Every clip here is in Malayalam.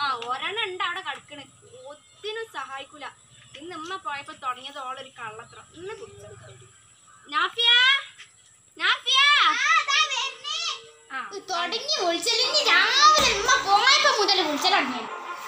ആ ഒരെണ്ണം ഉണ്ട് അവിടെ കിടക്കണ് ഒത്തിനും സഹായിക്കൂല ഇന്ന് ഉമ്മ പോയപ്പോ തുടങ്ങിയത് ഓളൊരു കള്ളത്രം ഇന്ന് കുടിച്ചത് നാഫിയ നാഫിയ ആ തുടങ്ങി വിളിച്ചലിന് രാവിലെ ഉമ്മ പോയപ്പോ മുതൽ വിളിച്ചൽ തുടങ്ങി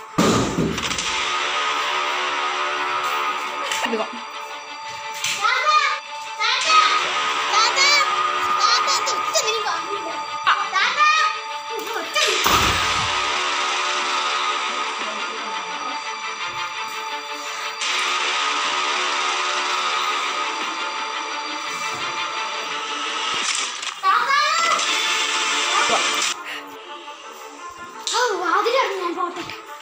വാതിലറിഞ്ഞാൻ പോട്ടെ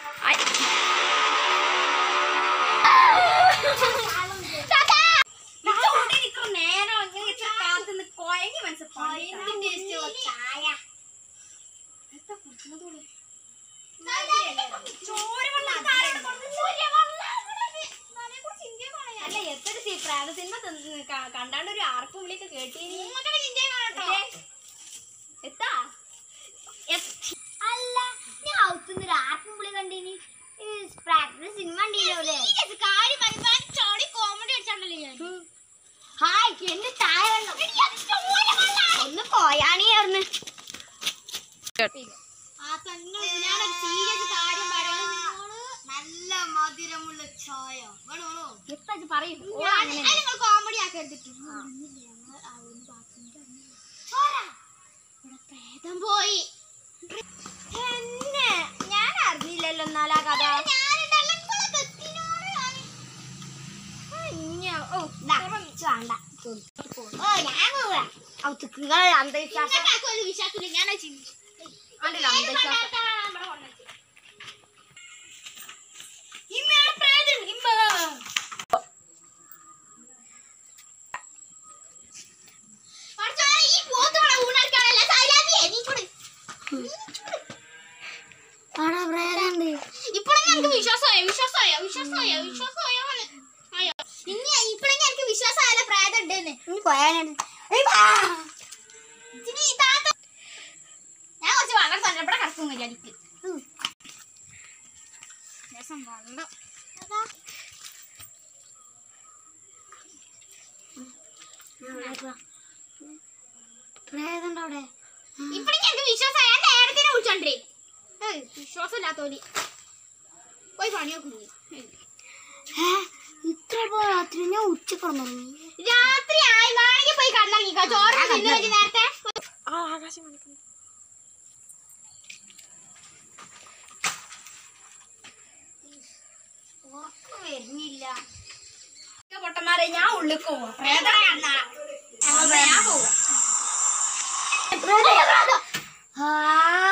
നിക്ക് ഇവിടെ നിക്ക് നേരം ഇങ്ങനെ ഇച്ചിരി കാത്ത് നിന്ന് കൊയങ്ങി മനസ്സിലായി എന്തിന്റെ ഇഷ്ടമുള്ള ചായ എത്ര കുടിക്കുന്നത് ഓള്? ചോര വെള്ളം താഴോട്ട് കൊണ്ടുവന്ന് അല്ല എത്ര സി- പ്രേത സിനിമ തിന്ന് ക- കണ്ടാണ്ട് ഒരു ആർപ്പും വിളിയൊക്കെ കേട്ടീനി എത്താ അല്ല ഞാൻ ഔത്തുന്ന ഒരു ആർക്കും വിളി കണ്ടിനി സിനിമ കണ്ടില്ലേ കോമഡി അടിച്ചാണല്ലോ ഞാൻ ഹായ് എന്റെ താഴെ ഒന്ന് പോയാണിയായിരുന്നു ആ പെങ്ങൾ ഞാനൊരു സീരിയസ് കാര്യം പറയാൻ നല്ല മധുരമുള്ള ചായ വേണോ വേണോ എത്താ ഇജ്ജ് പറയും നിങ്ങൾ കോമഡി ആക്കി പ്രേതം പോയി എന്നെ ഞാൻ അറിഞ്ഞില്ലല്ലോ എന്നാലാ കഥ ഇഞ്ഞ- ഓ, വേണ്ട ഓ ഞാൻ പോവാ ഔത്തുക്കുകൾ അന്ധവിശ്വാസം വിശ്വാസമില്ല ഞാൻ ചിന്തിച്ചു ആണ്ടില്ല അന്ധവിശ്വാസം ഇമ്മയാണ് പ്രേതം ഇമ്മ ഈ പോത്തോടെ ഊണടിക്കാനല്ല സൈലാബിയെ നീ കൂടെ ഇപ്പോഴും എനിക്ക് വിശ്വാസമായോ വിശ്വാസമായോ വിശ്വാസമായോ വിശ്വാസമായോ ആയോ ഇനി ഇപ്പോഴെങ്കിലും എനിക്ക് വിശ്വാസമായാലോ പ്രേതം ഉണ്ടെന്ന് ഇനി താത്ത ഞാൻ കുറച്ച് വെള്ളം തന്നെ ഇവിടെ കിടക്കും വിചാരിക്ക് രസം വെള്ളം പ്രേതം അവിടെ ഇപ്പോഴും എനിക്ക് വിശ്വാസമായ നേരത്തിനെ വിളിച്ചോണ്ടേ വിശ്വാസമില്ലാത്തോലി പോയി പണി നോക്കുന്നു ഇത്ര രാത്രി ഞാൻ ഉച്ചക്ക് രാത്രി ആയി വേണമെങ്കിൽ പോയി കടന്നിറങ്ങിക്കോ ചോറ് തിന്നു വെച്ച് നേരത്തെ ആകാശം ഉറക്കം വരുന്നില്ല പൊട്ടന്മാരെ ഞാൻ ഉള്ളിക്ക് പോവാ പ്രേതം കണ്ടാ ഞാൻ പോവാ ആ